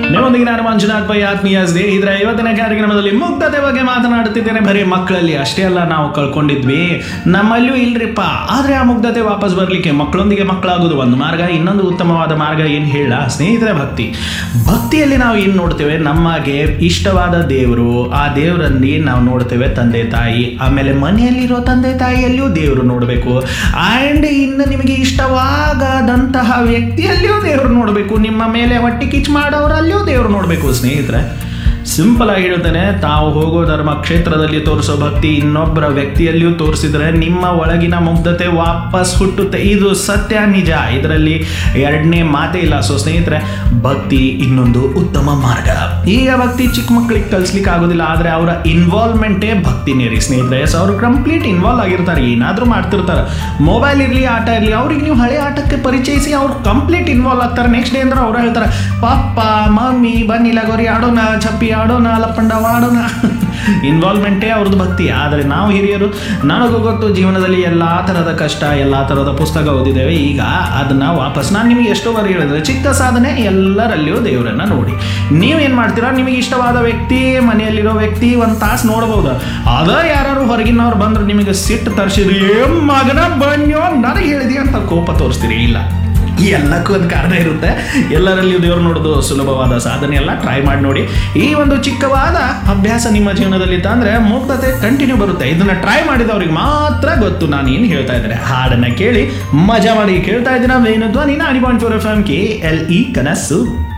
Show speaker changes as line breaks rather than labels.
ನಿಮ್ಮೊಂದಿಗೆ ನಾನು ಮಂಜುನಾಥ್ ಪೈ ಆತ್ಮೀಯ ಸ್ನೇಹಿತರೆ ಇವತ್ತಿನ ಕಾರ್ಯಕ್ರಮದಲ್ಲಿ ಮುಗ್ಧತೆ ಬಗ್ಗೆ ಮಾತನಾಡುತ್ತಿದ್ದೇನೆ ಬರೀ ಮಕ್ಕಳಲ್ಲಿ ಅಷ್ಟೇ ಅಲ್ಲ ನಾವು ಕಳ್ಕೊಂಡಿದ್ವಿ ನಮ್ಮಲ್ಲೂ ಇಲ್ರಿಪ್ಪ ಆದ್ರೆ ಆ ಮುಗ್ಧತೆ ವಾಪಸ್ ಬರ್ಲಿಕ್ಕೆ ಮಕ್ಕಳೊಂದಿಗೆ ಮಕ್ಕಳಾಗೋದು ಒಂದು ಮಾರ್ಗ ಇನ್ನೊಂದು ಉತ್ತಮವಾದ ಮಾರ್ಗ ಏನು ಹೇಳ ಸ್ನೇಹಿತರೆ ಭಕ್ತಿ ಭಕ್ತಿಯಲ್ಲಿ ನಾವು ಏನು ನೋಡ್ತೇವೆ ನಮಗೆ ಇಷ್ಟವಾದ ದೇವರು ಆ ದೇವರಲ್ಲಿ ನಾವು ನೋಡ್ತೇವೆ ತಂದೆ ತಾಯಿ ಆಮೇಲೆ ಮನೆಯಲ್ಲಿರೋ ತಂದೆ ತಾಯಿಯಲ್ಲಿಯೂ ದೇವರು ನೋಡಬೇಕು ಆ್ಯಂಡ್ ಇನ್ನು ನಿಮಗೆ ಇಷ್ಟವಾಗದಂತಹ ವ್ಯಕ್ತಿಯಲ್ಲಿಯೂ ದೇವರು ನೋಡಬೇಕು ನಿಮ್ಮ ಮೇಲೆ ಹೊಟ್ಟೆ ಕಿಚ್ ಮಾಡೋರಲ್ಲಿಯೂ ದೇವರು ನೋಡಬೇಕು ಸ್ನೇಹಿತರೆ ಸಿಂಪಲ್ ಆಗಿ ಹೇಳ್ತೇನೆ ತಾವು ಹೋಗೋ ಧರ್ಮ ಕ್ಷೇತ್ರದಲ್ಲಿ ತೋರಿಸೋ ಭಕ್ತಿ ಇನ್ನೊಬ್ಬರ ವ್ಯಕ್ತಿಯಲ್ಲಿಯೂ ತೋರಿಸಿದ್ರೆ ನಿಮ್ಮ ಒಳಗಿನ ಮುಗ್ಧತೆ ವಾಪಸ್ ಹುಟ್ಟುತ್ತೆ ಇದು ಸತ್ಯ ನಿಜ ಇದರಲ್ಲಿ ಎರಡನೇ ಮಾತೇ ಇಲ್ಲ ಸೊ ಸ್ನೇಹಿತರೆ ಭಕ್ತಿ ಇನ್ನೊಂದು ಉತ್ತಮ ಮಾರ್ಗ ಈಗ ಭಕ್ತಿ ಚಿಕ್ಕ ಮಕ್ಕಳಿಗೆ ಕಲಿಸ್ಲಿಕ್ಕೆ ಆಗೋದಿಲ್ಲ ಆದರೆ ಅವರ ಇನ್ವಾಲ್ವ್ಮೆಂಟೇ ಭಕ್ತಿನೇ ರೀ ಸ್ನೇಹಿತರೆ ಸೊ ಅವರು ಕಂಪ್ಲೀಟ್ ಇನ್ವಾಲ್ವ್ ಆಗಿರ್ತಾರೆ ಏನಾದರೂ ಮಾಡ್ತಿರ್ತಾರೆ ಮೊಬೈಲ್ ಇರಲಿ ಆಟ ಇರಲಿ ಅವ್ರಿಗೆ ನೀವು ಹಳೆ ಆಟಕ್ಕೆ ಪರಿಚಯಿಸಿ ಅವ್ರು ಕಂಪ್ಲೀಟ್ ಇನ್ವಾಲ್ವ್ ಆಗ್ತಾರೆ ನೆಕ್ಸ್ಟ್ ಡೇ ಅಂದ್ರೆ ಅವ್ರು ಹೇಳ್ತಾರೆ ಪಪ್ಪ ಮಮ್ಮಿ ಬನ್ನಿ ಲಗೋರಿ ಆಡೋಣ ಚಪ್ಪಿ ಆಡೋಣ ಲಪ್ಪಂಡ ಆಡೋಣ ಇನ್ವಾಲ್ವ್ಮೆಂಟೇ ಅವ್ರದ್ದು ಭಕ್ತಿ ಆದರೆ ನಾವು ಹಿರಿಯರು ನನಗೂ ಗೊತ್ತು ಜೀವನದಲ್ಲಿ ಎಲ್ಲ ಥರದ ಕಷ್ಟ ಎಲ್ಲ ಥರದ ಪುಸ್ತಕ ಓದಿದ್ದೇವೆ ಈಗ ಅದನ್ನ ವಾಪಸ್ ನಾನು ನಿಮಗೆ ಎಷ್ಟೋ ಬಾರಿ ಹೇಳಿದ್ರೆ ಚಿಕ್ಕ ಸಾಧನೆ ಎಲ್ಲರಲ್ಲಿಯೂ ದೇವರನ್ನ ನೋಡಿ ನೀವೇನು ಮಾಡ್ತೀರಾ ನಿಮಗೆ ಇಷ್ಟವಾದ ವ್ಯಕ್ತಿ ಮನೆಯಲ್ಲಿರೋ ವ್ಯಕ್ತಿ ಒಂದು ತಾಸು ನೋಡ್ಬೋದು ಅದ ಯಾರು ಹೊರಗಿನವ್ರು ಬಂದ್ರೆ ನಿಮಗೆ ಸಿಟ್ಟು ತರಿಸಿದ್ರಿ ಏ ಮಗನ ಬನ್ಯೋ ನನಗೆ ಹೇಳಿದಿ ಅಂತ ಕೋಪ ತೋರಿಸ್ತೀರಿ ಇಲ್ಲ ಈ ಎಲ್ಲಕ್ಕೂ ಒಂದು ಕಾರಣ ಇರುತ್ತೆ ಎಲ್ಲರಲ್ಲಿಯೂ ದೇವರು ನೋಡೋದು ಸುಲಭವಾದ ಸಾಧನೆ ಎಲ್ಲ ಟ್ರೈ ಮಾಡಿ ನೋಡಿ ಈ ಒಂದು ಚಿಕ್ಕವಾದ ಅಭ್ಯಾಸ ನಿಮ್ಮ ಜೀವನದಲ್ಲಿ ಇತ್ತಂದ್ರೆ ಮುಗ್ಧತೆ ಕಂಟಿನ್ಯೂ ಬರುತ್ತೆ ಇದನ್ನ ಟ್ರೈ ಮಾಡಿದವ್ರಿಗೆ ಮಾತ್ರ ಗೊತ್ತು ನಾನು ಏನು ಹೇಳ್ತಾ ಇದ್ದಾರೆ ಹಾಡನ್ನ ಕೇಳಿ ಮಜಾ ಮಾಡಿ ಕೇಳ್ತಾ ಇದ್ದೀನ ವೇಣು ಧ್ವನಿ ನಾಡಿ point four F M K L E ಕನಸು